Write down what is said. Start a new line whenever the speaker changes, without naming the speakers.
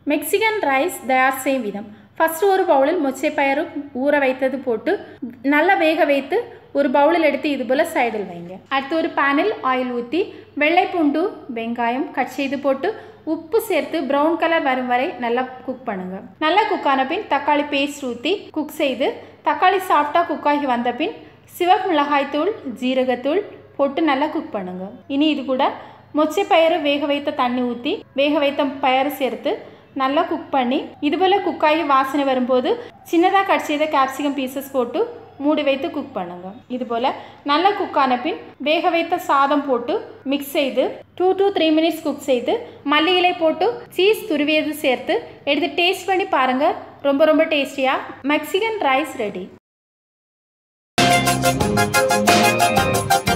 Mexican rice தயார் செய்யும் விதம் ஃபஸ்ட்டு ஒரு பவுலில் மொச்சைப்பயிறு ஊற வைத்தது போட்டு நல்லா வேக வைத்து ஒரு பவுலில் எடுத்து இது போல் சைடில் வைங்க அடுத்து ஒரு பேனில் ஆயில் ஊற்றி வெள்ளை பூண்டு வெங்காயம் கட் செய்து போட்டு உப்பு சேர்த்து ப்ரௌன் கலர் வரும் வரை நல்லா குக் பண்ணுங்க நல்லா குக் ஆன பின் தக்காளி பேஸ்ட் ஊற்றி குக் செய்து தக்காளி சாஃப்டாக குக் ஆகி வந்த பின் சிவப்பு மிளகாய்த்தூள் ஜீரகத்தூள் போட்டு நல்லா குக் பண்ணுங்க இனி இது கூட மொச்சை பயிறு வேக வைத்த தண்ணி ஊற்றி வேக வைத்த பயிறு சேர்த்து நல்லா குக் பண்ணி இதுபோல் குக்காகி வாசனை வரும்போது சின்னதாக கட் செய்த கேப்சிகம் பீசஸ் போட்டு மூடி வைத்து குக் பண்ணுங்க இதுபோல் நல்லா குக் ஆன பின் வேக வைத்த சாதம் போட்டு மிக்ஸ் செய்து two to three minutes cook செய்து மல்லி இலை போட்டு சீஸ் துருவியது சேர்த்து எடுத்து டேஸ்ட் பண்ணி பாருங்கள் ரொம்ப ரொம்ப டேஸ்டியாக மெக்சிகன் ரைஸ் ரெடி